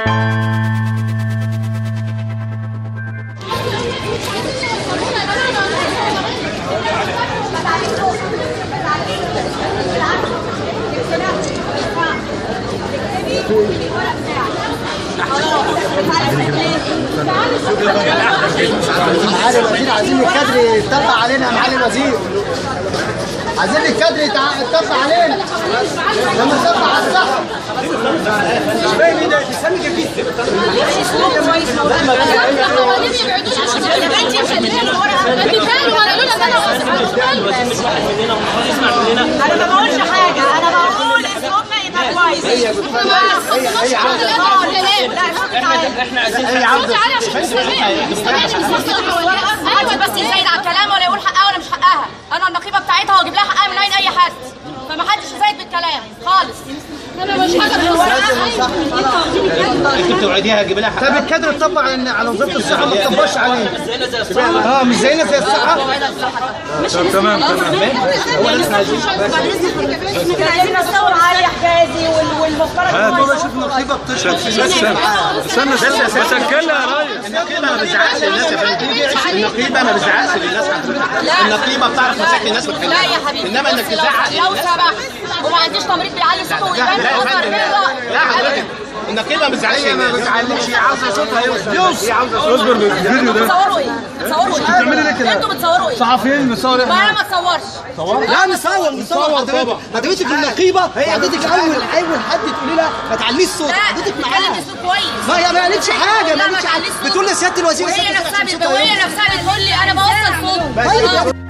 معالي الوزير عايزين الكادر يتطبق علينا يا معالي الوزير عايزين الكادر يتع- يتطبق علينا لما يطبق على الصحة القوانين يبعدونا عشان يا بنتي مش هتديله الورقه ده مثال وقالوا لنا انا انا ما بقولش حاجه انا بقول اسلوبنا يبقى كويس احنا عاوزين تعالى عشان تستمعني ايوه بس يزايد على الكلام ولا يقول حقها ولا مش حقها انا النقيبه بتاعتها واجيب لها حقها من عين اي حد فما حدش يزايد بالكلام خالص انا مش انت بتوعديها هجيب لها حق طب الكادر اتطبق على على وزارة الصحة ما تطبقش علينا اه مش زينا زي الصحة عايزين الثوره علي حجازي وال- والمفترض استنى استنى بسجلها يا ريس النقيبه ما بتزعقش للناس يا فندم النقيبه ما بتزعقش للناس حضرتك النقيبه بتعرف مشاكل الناس لا وتحلها يا حبيبي انما انك بس لو- تزعق لو سمحت وما عنديش تمريض بيعلي صوته لا ويبان يا اوفر فندم لا لا حضرتك النقيبه ما بتزعقش ما بتعلمش هي عاوزه صوتها يوصل هي عاوزه صوتها بتصوروا ايه؟ بتصوروا ايه؟ بتعملي ليه كده؟ انتوا بتصوروا ايه؟ صحفيين بصور ما انا ما اتصورش لا نصور نصور حضرتك حضرتك النقيبة حضرتك أول أول حد تقولي لها ما تعليش صوت لا حضرتك بتتكلم معاها باسلوب كويس ما هي ما قالتش حاجة لا، ما ما قالتش تعليش حاجة صوت. بتقول لسيادة الوزير وهي سيادة نفسها الوزير بت- وهي نفسها بتقول لي انا بوصل صوت طيب